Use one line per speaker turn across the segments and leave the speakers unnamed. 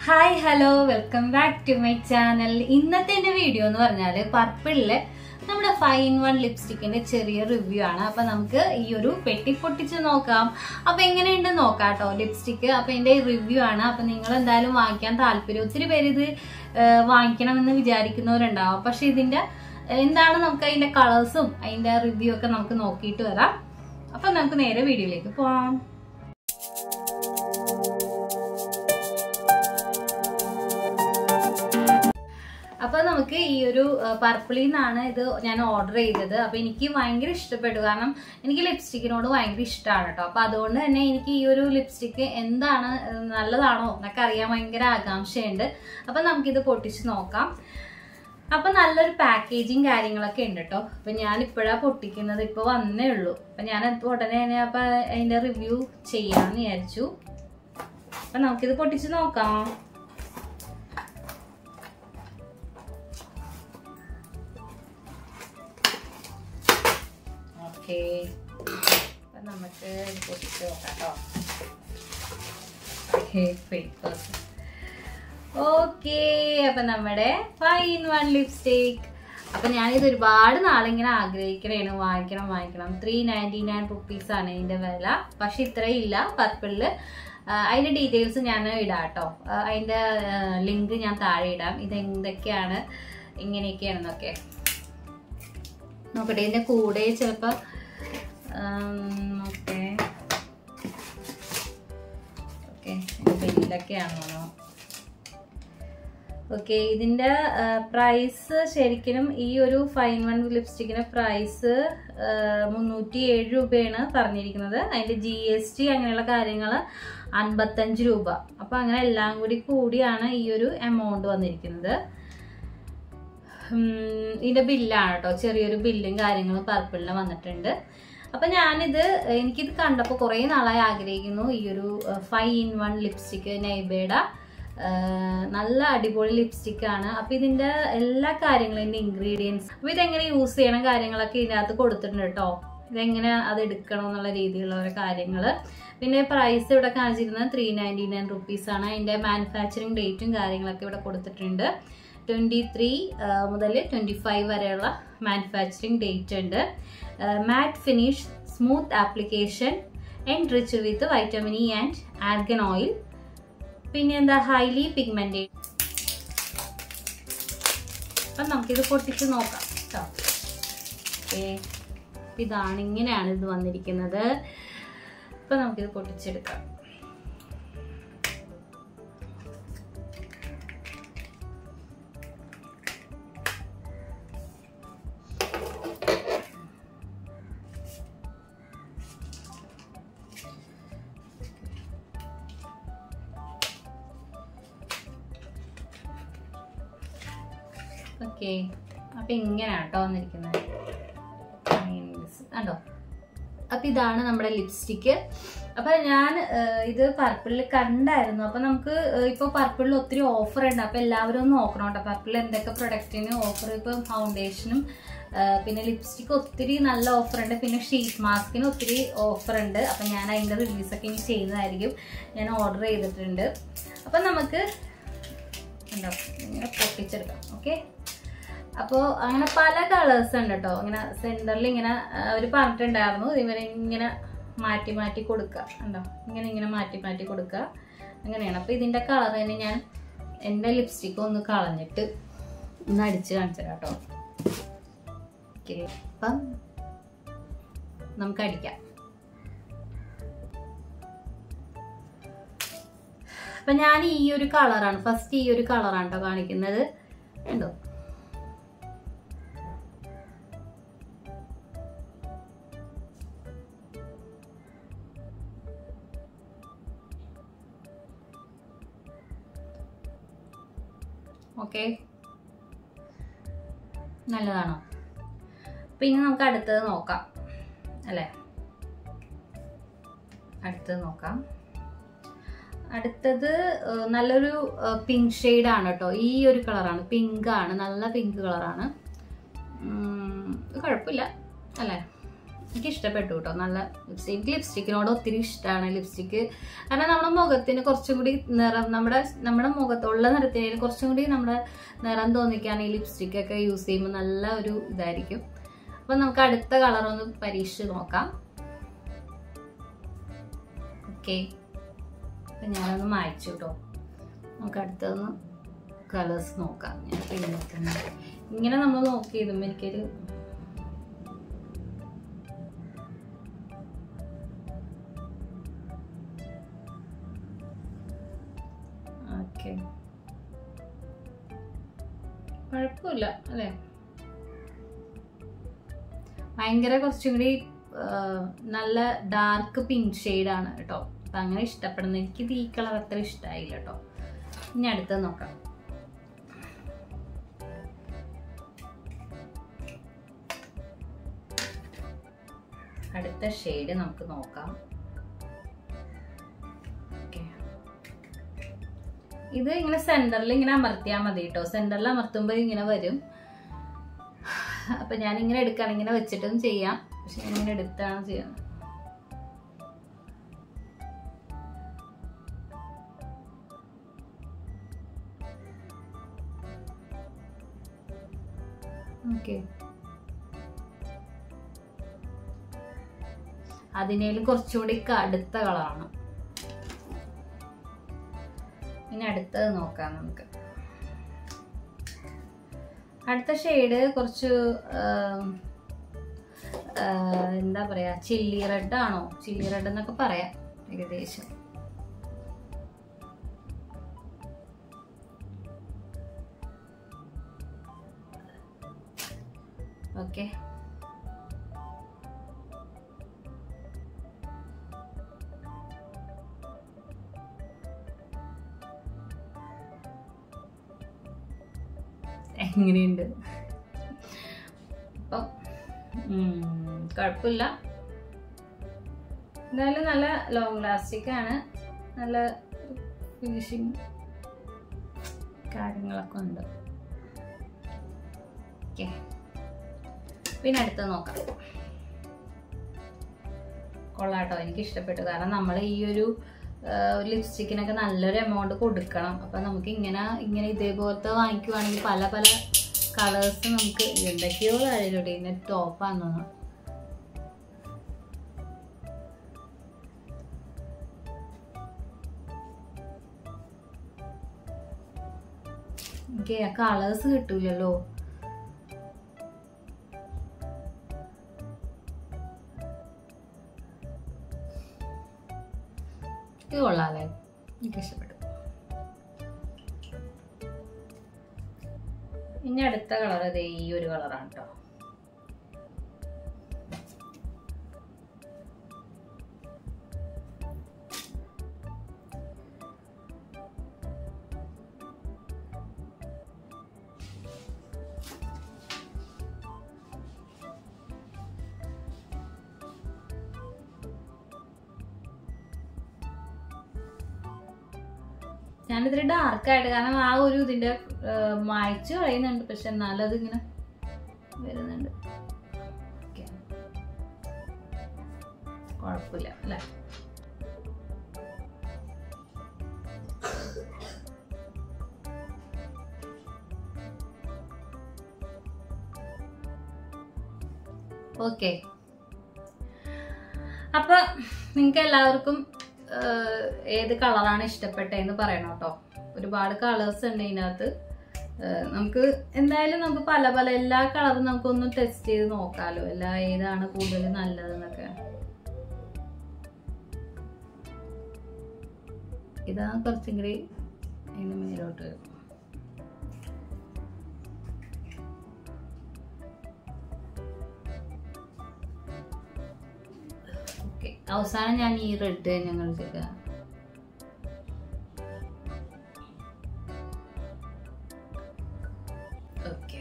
Hi hello welcome back to my channel ഇന്നത്തെ എന്റെ video എന്ന് പറഞ്ഞാല് പർപ്പിളിലെ നമ്മുടെ ഫൈൻ വൺ ലിപ്സ്റ്റിക്കിന്റെ ചെറിയ റിവ്യൂ ആണ് അപ്പൊ നമുക്ക് ഈ ഒരു പെട്ടി പൊട്ടിച്ച് നോക്കാം അപ്പൊ എങ്ങനെയുണ്ട് നോക്കാം കേട്ടോ ലിപ്സ്റ്റിക്ക് അപ്പൊ എന്റെ റിവ്യൂ ആണ് അപ്പൊ നിങ്ങൾ എന്തായാലും വാങ്ങിക്കാൻ താല്പര്യം ഒത്തിരി പേര് ഇത് ഏഹ്, വാങ്ങിക്കണമെന്ന് വിചാരിക്കുന്നവരുണ്ടാവും പക്ഷെ ഇതിന്റെ എന്താണ് നമുക്ക് അതിന്റെ കളേഴ്സും അതിന്റെ റിവ്യൂ ഒക്കെ നമുക്ക് നോക്കിയിട്ട് വരാം അപ്പൊ നമുക്ക് നേരെ വീഡിയോയിലേക്ക് പോവാം അപ്പൊ നമുക്ക് ഈ ഒരു പർപ്പിളിൽ നിന്നാണ് ഇത് ഞാൻ ഓർഡർ ചെയ്തത് അപ്പൊ എനിക്ക് ഭയങ്കര ഇഷ്ടപ്പെട്ടു കാരണം എനിക്ക് ലിപ്സ്റ്റിക്കിനോട് ഭയങ്കര ഇഷ്ടമാണ് കേട്ടോ അപ്പൊ അതുകൊണ്ട് തന്നെ എനിക്ക് ഈ ഒരു ലിപ്സ്റ്റിക്ക് എന്താണ് ഏഹ്, നല്ലതാണോ എന്നൊക്കെ അറിയാൻ ഭയങ്കര ആകാംക്ഷയുണ്ട് അപ്പൊ നമുക്കിത് പൊട്ടിച്ച് നോക്കാം അപ്പൊ നല്ലൊരു പാക്കേജിങ് കാര്യങ്ങളൊക്കെ ഉണ്ട് കേട്ടോ അപ്പൊ ഞാൻ ഇപ്പോഴാ പൊട്ടിക്കുന്നത് ഇപ്പൊ വന്നേ ഉള്ളൂ അപ്പൊ ഞാൻ അത് ഉടനെ തന്നെ അപ്പൊ അതിന്റെ റിവ്യൂ ചെയ്യാന്ന് വിചാരിച്ചു അപ്പൊ നമുക്കിത് പൊട്ടിച്ച് നോക്കാം ഓക്കെ അപ്പൊ നമുക്ക് ഇത് പൊട്ടിച്ച് നോക്കാം കേട്ടോ ഓക്കെ പേപ്പേഴ്സ് ഓക്കെ അപ്പൊ നമ്മുടെ ഫൈൻ വൺ ലിപ്സ്റ്റിക് അപ്പൊ ഞാനിത് ഒരുപാട് നാളിങ്ങനെ ആഗ്രഹിക്കണേണ് വാങ്ങിക്കണം വാങ്ങിക്കണം ത്രീ നയൻറ്റി നയൻ റുപ്പീസ് ആണ് ഇതിന്റെ വില പക്ഷെ ഇത്രയും ഇല്ല പർപ്പിളില് അതിന്റെ ഡീറ്റെയിൽസ് ഞാൻ ഇടാം കേട്ടോ അതിന്റെ ലിങ്ക് ഞാൻ താഴെ ഇടാം ഇത് എന്തൊക്കെയാണ് ഇങ്ങനെയൊക്കെയാണെന്നൊക്കെ നോക്കട്ടെ ഇതിന്റെ കൂടെ ചിലപ്പോ ഓക്കെ ഓക്കെ ബില്ലൊക്കെയാണോ ഓക്കെ ഇതിന്റെ പ്രൈസ് ശരിക്കും ഈ ഒരു ഫൈൻ വൺ ലിപ്സ്റ്റിക്കിന്റെ പ്രൈസ് മുന്നൂറ്റി ഏഴ് രൂപയാണ് പറഞ്ഞിരിക്കുന്നത് അതിന്റെ ജി എസ് ടി അങ്ങനെയുള്ള കാര്യങ്ങൾ അൻപത്തഞ്ച് രൂപ അപ്പൊ അങ്ങനെ എല്ലാം കൂടി കൂടിയാണ് ഈ ഒരു എമൗണ്ട് വന്നിരിക്കുന്നത് ഉം, ഇതിന്റെ ബില്ലാണ് കേട്ടോ ചെറിയൊരു ബില്ലും കാര്യങ്ങളും പർപ്പിളിന് വന്നിട്ടുണ്ട് അപ്പൊ ഞാനിത് എനിക്കിത് കണ്ടപ്പോൾ കുറേ നാളായി ആഗ്രഹിക്കുന്നു ഈ ഒരു ഫൈവ് ഇൻ വൺ ലിപ്സ്റ്റിക്ക് നൈബയുടെ നല്ല അടിപൊളി ലിപ്സ്റ്റിക് ആണ് അപ്പൊ ഇതിന്റെ എല്ലാ കാര്യങ്ങളും ഇതിന്റെ ഇൻഗ്രീഡിയൻസ് അപ്പൊ ഇതെങ്ങനെ യൂസ് ചെയ്യണം കാര്യങ്ങളൊക്കെ ഇതിനകത്ത് കൊടുത്തിട്ടുണ്ട് കേട്ടോ ഇതെങ്ങനെ അത് എടുക്കണം എന്നുള്ള രീതിയിലുള്ള ഓരോ കാര്യങ്ങള് പിന്നെ പ്രൈസ് ഇവിടെ കാണിച്ചിരുന്നത് ത്രീ നയൻറ്റി നയൻ റുപ്പീസ് ആണ് അതിന്റെ മാനുഫാക്ചറിങ് ഡേറ്റും കാര്യങ്ങളൊക്കെ ഇവിടെ കൊടുത്തിട്ടുണ്ട് ട്വൻറ്റി ത്രീ മുതൽ ട്വൻറ്റി ഫൈവ് വരെയുള്ള മാനുഫാക്ചറിങ് ഡേറ്റ് ഉണ്ട് matte finish smooth application and rich with vitamin E and argan oil പിന്നെ എന്താ ഹൈലി പിഗ്മെന്റേഡ് അപ്പം നമുക്കിത് പൊട്ടിച്ച് നോക്കാം കേട്ടോ ഓക്കേ. ഇതാണ് ഇങ്ങനെയാണ് ഇത് വന്നിരിക്കുന്നത് അപ്പം നമുക്കിത് പൊട്ടിച്ചെടുക്കാം ഓക്കെ അപ്പൊ ഇങ്ങനെയാണ് കേട്ടോ വന്നിരിക്കുന്നത് കണ്ടോ അപ്പൊ ഇതാണ് നമ്മുടെ ലിപ്സ്റ്റിക്ക് അപ്പൊ ഞാൻ ഏഹ്, ഇത് പർപ്പിളിൽ കണ്ടായിരുന്നു അപ്പൊ നമുക്ക് ഏഹ്, ഇപ്പൊ പർപ്പിളിൽ ഒത്തിരി ഓഫർ ഉണ്ട് അപ്പൊ എല്ലാവരും ഒന്ന് നോക്കണം കേട്ടോ പർപ്പിളിൽ എന്തൊക്കെ പ്രൊഡക്റ്റിന് ഓഫർ ഇപ്പൊ ഫൗണ്ടേഷനും ഏഹ്, പിന്നെ ലിപ്സ്റ്റിക് ഒത്തിരി നല്ല ഓഫർ ഉണ്ട് പിന്നെ ഷീറ്റ് മാസ്കിന് ഒത്തിരി ഓഫർ ഉണ്ട് അപ്പൊ ഞാൻ അതിന്റെ റിവ്യൂസ് ഒക്കെ ഇനി ചെയ്യുന്നതായിരിക്കും ഞാൻ ഓർഡർ ചെയ്തിട്ടുണ്ട് അപ്പൊ നമുക്ക് ഉണ്ടോ ഇങ്ങനെ പൊട്ടിച്ചെടുക്കാം ഓക്കെ അപ്പോൾ അങ്ങനെ പല കളേഴ്സ് ഉണ്ട് കേട്ടോ ഇങ്ങനെ സെന്ററിൽ ഇങ്ങനെ അവർ പറഞ്ഞിട്ടുണ്ടായിരുന്നു ഇവരെ ഇങ്ങനെ മാറ്റി മാറ്റി കൊടുക്കുക ഉണ്ടോ ഇങ്ങനെ ഇങ്ങനെ മാറ്റി മാറ്റി കൊടുക്കുക അങ്ങനെയാണ് അപ്പോൾ ഇതിൻ്റെ കളർ തന്നെ ഞാൻ എൻ്റെ ലിപ്സ്റ്റിക്ക് ഒന്ന് കളഞ്ഞിട്ട് ഒന്ന് അടിച്ച് കാണിച്ചു തരാം കേട്ടോ ഓക്കെ അപ്പം നമുക്ക് അടിക്കാം അപ്പൊ ഞാൻ ഈ ഒരു കളറാണ് ഫസ്റ്റ് ഈ ഒരു കളറാണ് കേട്ടോ കാണിക്കുന്നത് ഉണ്ടോ ഓക്കെ നല്ലതാണോ പിന്നെ നമുക്ക് അടുത്തത് നോക്കാം അല്ലേ അടുത്തത് നോക്കാം അടുത്തത് ഏഹ്, നല്ലൊരു പിങ്ക് ഷെയ്ഡ് ആണ് കേട്ടോ ഈ ഒരു കളറാണ് പിങ്ക് ആണ് നല്ല പിങ്ക് കളറാണ് കുഴപ്പമില്ല അല്ലേ എനിക്ക് ഇഷ്ടപ്പെട്ടു കേട്ടോ നല്ല ലിപ്സ്റ്റിക് എനിക്ക് ലിപ്സ്റ്റിക്കിനോട് ഒത്തിരി ഇഷ്ടമാണ് ലിപ്സ്റ്റിക്ക് കാരണം നമ്മുടെ മുഖത്തിന് കുറച്ചും കൂടി നിറം നമ്മുടെ നമ്മുടെ മുഖത്തുള്ള നിറത്തിന് കുറച്ചും കൂടി നമ്മുടെ നിറം തോന്നിക്കാൻ ഈ ലിപ്സ്റ്റിക് ഒക്കെ യൂസ് ചെയ്യുമ്പോൾ നല്ല ഒരു ഇതായിരിക്കും അപ്പം നമുക്ക് അടുത്ത കളർ ഒന്ന് പരീക്ഷിച്ച് നോക്കാം ഓക്കെ അപ്പം ഞാനൊന്ന് മായച്ചു കേട്ടോ നമുക്ക് അടുത്തൊന്ന് കളേഴ്സ് നോക്കാം ഞാൻ പിന്നെ ഇങ്ങനെ നമ്മൾ നോക്കി ഇതുമ്പോൾ എനിക്കൊരു ഓക്കെ കുഴപ്പമില്ല അല്ലേ ഭയങ്കര കുറച്ചും കൂടി ആ, നല്ല ഡാർക്ക് പിങ്ക് ഷെയ്ഡാണ് കേട്ടോ അപ്പം അങ്ങനെ ഇഷ്ടപ്പെടുന്നത് എനിക്കിത് ഈ കളർ അത്ര ഇഷ്ടമായില്ല കേട്ടോ ഇനി അടുത്തത് നോക്കാം അടുത്ത ഷെയ്ഡ് നമുക്ക് നോക്കാം ഓക്കെ ഇത് ഇങ്ങനെ സെന്ററിൽ ഇങ്ങനെ അമർത്തിയാൽ മതി കേട്ടോ സെന്ററിൽ അമർത്തുമ്പോൾ ഇങ്ങനെ വരും അപ്പൊ ഞാൻ ഇങ്ങനെ എടുക്കുകയാണ് ഇങ്ങനെ വെച്ചിട്ടും ചെയ്യാം പക്ഷെ ഞാൻ ഇങ്ങനെ എടുത്താണ് ചെയ്യുന്നത് ഓക്കെ അതിനേലും കുറച്ചുകൂടി കടുത്ത കളറാണ് ഇനി അടുത്തത് നോക്കാം നമുക്ക് അടുത്ത ഷെയ്ഡ് കുറച്ച് ആം, ആ, എന്താ പറയാ ചില്ലി റെഡ് ആണോ ചില്ലി റെഡ് എന്നൊക്കെ പറയാം ഏകദേശം ഓക്കെ എങ്ങനെയുണ്ട് അപ്പം ഉം, കുഴപ്പമില്ല എന്തായാലും നല്ല ലോങ് ലാസ്റ്റിക് ആണ് നല്ല ഫിനിഷിങ് കാര്യങ്ങളൊക്കെ ഉണ്ട് ഓക്കെ പിന്നെ അടുത്ത് നോക്കാം കൊള്ളാട്ടോ എനിക്ക് ഇഷ്ടപ്പെട്ടു കാരണം നമ്മൾ ഈ ഒരു ലിപ്സ്റ്റിക്കിനൊക്കെ നല്ലൊരു എമൗണ്ട് കൊടുക്കണം അപ്പം നമുക്ക് ഇങ്ങനെ ഇങ്ങനെ ഇതേപോലത്തെ വാങ്ങിക്കുവാണെങ്കിൽ പല പല കളേഴ്സ് നമുക്ക് എന്തൊക്കെയോ കാര്യമില്ല ഇതിന്റെ ടോപ്പാന്ന് തോന്നുന്നു എനിക്ക് ആ കളേഴ്സ് കിട്ടൂലല്ലോ ഇത് കൊള്ളാല്ലേ എനിക്ക് ഇഷ്ടപ്പെട്ടു ഇനി അടുത്ത കളർ അതെ ഈ ഒരു കളറാണ് കേട്ടോ ഞാനിതിൽ ഡാർക്ക് ആയിട്ട് കാരണം ആ ഒരു ഇതിന്റെ മായ്ച്ചു കളയുന്നുണ്ട് പക്ഷെ എന്നാലും അതിങ്ങനെ വരുന്നുണ്ട് Okay. കുഴപ്പമില്ല അല്ലേ ഓക്കെ അപ്പൊ നിങ്ങൾക്ക് എല്ലാവർക്കും ആഹ്, ഏത് കളറാണ് ഇഷ്ടപ്പെട്ടതെന്ന് പറയണം കേട്ടോ ഒരുപാട് കളേഴ്സ് ഉണ്ട് ഇതിനകത്ത് ആഹ്, നമുക്ക് എന്തായാലും നമുക്ക് പല പല എല്ലാ കളറും നമുക്കൊന്ന് ടെസ്റ്റ് ചെയ്ത് നോക്കാമല്ലോ എല്ലാ ഏതാണ് കൂടുതൽ നല്ലതെന്നൊക്കെ ഇതാ കുറച്ചും കൂടി അതിന് മേലോട്ട് വരും ഓക്കെ അവസാനം ഞാൻ ഈ റെഡ് ഞങ്ങൾ ചെയ്ത ഓക്കെ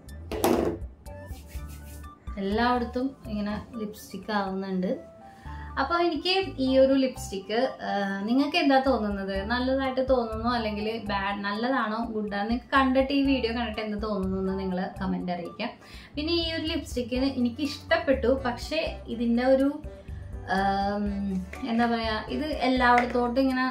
എല്ലായിടത്തും ഇങ്ങനെ ലിപ്സ്റ്റിക് ആവുന്നുണ്ട് അപ്പോൾ എനിക്ക് ഈ ഒരു ലിപ്സ്റ്റിക്ക് നിങ്ങൾക്ക് എന്താ തോന്നുന്നത് നല്ലതായിട്ട് തോന്നുന്നു അല്ലെങ്കിൽ ബാഡ് നല്ലതാണോ ഗുഡാണോ നിങ്ങൾക്ക് കണ്ടിട്ട് ഈ വീഡിയോ കണ്ടിട്ട് എന്ത് തോന്നുന്നു എന്ന് നിങ്ങൾ കമൻ്റ് അറിയിക്കാം പിന്നെ ഈ ഒരു ലിപ്സ്റ്റിക്കിന് എനിക്ക് ഇഷ്ടപ്പെട്ടു പക്ഷേ ഇതിൻ്റെ ഒരു ആം, എന്താ പറയുക ഇത് എല്ലായിടത്തോട്ടും ഇങ്ങനെ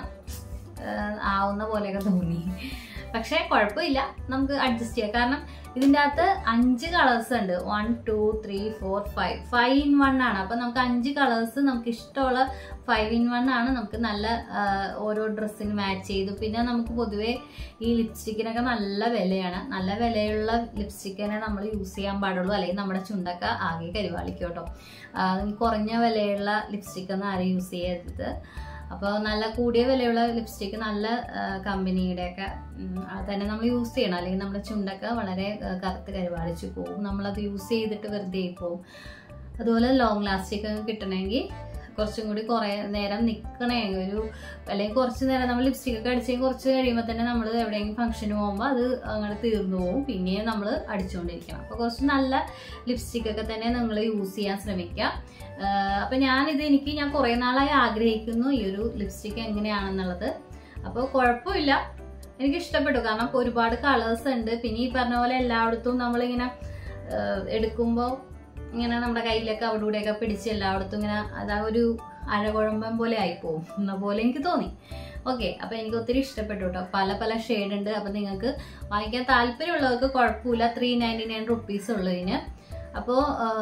ആ, ആവുന്ന പോലെയൊക്കെ തോന്നി പക്ഷേ കുഴപ്പമില്ല നമുക്ക് അഡ്ജസ്റ്റ് ചെയ്യാം കാരണം ഇതിൻ്റെ അകത്ത് അഞ്ച് കളേഴ്സ് ഉണ്ട് one two three four five five in one ആണ് അപ്പം നമുക്ക് അഞ്ച് കളേഴ്സ് നമുക്ക് ഇഷ്ടമുള്ള ഫൈവ് ഇൻ വൺ ആണ് നമുക്ക് നല്ല ആ, ഓരോ ഡ്രസ്സിന് മാച്ച് ചെയ്തു പിന്നെ നമുക്ക് പൊതുവേ ഈ ലിപ്സ്റ്റിക്കിനൊക്കെ നല്ല വിലയാണ് നല്ല വിലയുള്ള ലിപ്സ്റ്റിക്കിനെ നമ്മൾ യൂസ് ചെയ്യാൻ പാടുള്ളൂ അല്ലെങ്കിൽ നമ്മുടെ ചുണ്ടൊക്കെ ആകെ കരിവാളിക്കും കേട്ടോ ആ, ഈ കുറഞ്ഞ വിലയുള്ള ലിപ്സ്റ്റിക് ഒന്നും ആരും യൂസ് ചെയ്യരുത് അപ്പോൾ നല്ല കൂടിയ വിലയുള്ള ലിപ്സ്റ്റിക്ക് നല്ല കമ്പനിയുടെ ഒക്കെ തന്നെ നമ്മൾ യൂസ് ചെയ്യണം അല്ലെങ്കിൽ നമ്മുടെ ചുണ്ടൊക്കെ വളരെ ആ, കറുത്ത് കരുവാളിച്ച് പോകും നമ്മളത് യൂസ് ചെയ്തിട്ട് വെറുതെ ആയി പോകും അതുപോലെ ലോങ് ലാസ്റ്റിക് ഒക്കെ കിട്ടണമെങ്കിൽ കുറച്ചും കൂടി കുറേ നേരം നിൽക്കണേ ഒരു അല്ലെങ്കിൽ കുറച്ച് നേരം നമ്മൾ ലിപ്സ്റ്റിക് ഒക്കെ അടിച്ചെങ്കിൽ കുറച്ച് കഴിയുമ്പോൾ തന്നെ നമ്മൾ എവിടെയെങ്കിലും ഫംഗ്ഷന് പോകുമ്പോൾ അത് അങ്ങനെ തീർന്നു പോകും പിന്നെയും നമ്മൾ അടിച്ചുകൊണ്ടിരിക്കണം അപ്പോൾ കുറച്ച് നല്ല ലിപ്സ്റ്റിക് ഒക്കെ തന്നെ നിങ്ങൾ യൂസ് ചെയ്യാൻ ശ്രമിക്കുക ആഹ് അപ്പൊ ഞാനിത് എനിക്ക് ഞാൻ കുറേ നാളായി ആഗ്രഹിക്കുന്നു ഈ ഒരു ലിപ്സ്റ്റിക് എങ്ങനെയാണെന്നുള്ളത് അപ്പോൾ കുഴപ്പമില്ല എനിക്ക് ഇഷ്ടപ്പെട്ടു കാരണം ഒരുപാട് കളേഴ്സ് ഉണ്ട് പിന്നെ ഈ പറഞ്ഞ പോലെ എല്ലായിടത്തും നമ്മളിങ്ങനെ എടുക്കുമ്പോൾ ഇങ്ങനെ നമ്മുടെ കയ്യിലൊക്കെ അവിടെ ഇവിടെയൊക്കെ പിടിച്ച് എല്ലായിടത്തും ഇങ്ങനെ അതാ ഒരു അഴകുഴമ്പം പോലെ ആയിപ്പോവും എന്ന പോലെ എനിക്ക് തോന്നി ഓക്കെ അപ്പൊ എനിക്ക് ഒത്തിരി ഇഷ്ടപ്പെട്ടു കേട്ടോ പല പല ഷെയ്ഡ് ഉണ്ട് അപ്പൊ നിങ്ങൾക്ക് വാങ്ങിക്കാൻ താല്പര്യമുള്ളവർക്ക് കുഴപ്പമില്ല ത്രീ നയൻറ്റി നയൻ റുപ്പീസ് ഉള്ളൂ ഇതിന് അപ്പോൾ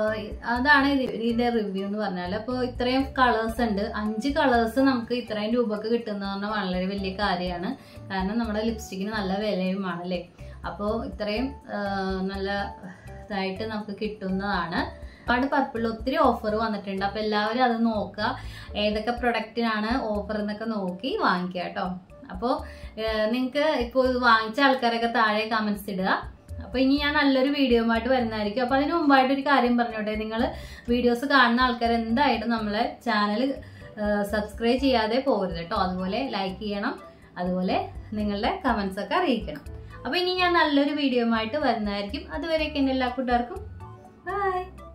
അതാണ് ഇത് ഇതിന്റെ റിവ്യൂ എന്ന് പറഞ്ഞാൽ അപ്പോൾ ഇത്രയും കളേഴ്സ് ഉണ്ട് അഞ്ച് കളേഴ്സ് നമുക്ക് ഇത്രയും രൂപക്ക് കിട്ടുന്ന പറഞ്ഞാൽ വളരെ വലിയ കാര്യമാണ് കാരണം നമ്മുടെ ലിപ്സ്റ്റിക്കിന് നല്ല വിലയുമാണല്ലേ അപ്പോൾ ഇത്രയും ആ, നല്ല ഇതായിട്ട് നമുക്ക് കിട്ടുന്നതാണ് ഒരുപാട് പർപ്പിൾ ഒത്തിരി ഓഫർ വന്നിട്ടുണ്ട് അപ്പോൾ എല്ലാവരും അത് നോക്കുക ഏതൊക്കെ പ്രൊഡക്റ്റിനാണ് ഓഫർ എന്നൊക്കെ നോക്കി വാങ്ങിക്കുക കേട്ടോ അപ്പോൾ നിങ്ങൾക്ക് ഇപ്പോൾ ഇത് വാങ്ങിച്ച ആൾക്കാരൊക്കെ താഴെ കമൻസ് ഇടുക അപ്പോൾ ഇനി ഞാൻ നല്ലൊരു വീഡിയോ ആയിട്ട് വരുന്നതായിരിക്കും അപ്പോൾ അതിന് മുമ്പായിട്ട് ഒരു കാര്യം പറഞ്ഞോട്ടെ നിങ്ങൾ വീഡിയോസ് കാണുന്ന ആൾക്കാർ എന്തായാലും നമ്മളെ ചാനൽ സബ്സ്ക്രൈബ് ചെയ്യാതെ പോകരുത് കേട്ടോ അതുപോലെ ലൈക്ക് ചെയ്യണം അതുപോലെ നിങ്ങളുടെ കമൻസ് ഒക്കെ അറിയിക്കണം അപ്പോൾ ഇനി ഞാൻ നല്ലൊരു വീഡിയോ ആയിട്ട് വരുന്നതായിരിക്കും അതുവരെയൊക്കെ എൻ്റെ എല്ലാ കൂട്ടുകാർക്കും ബൈ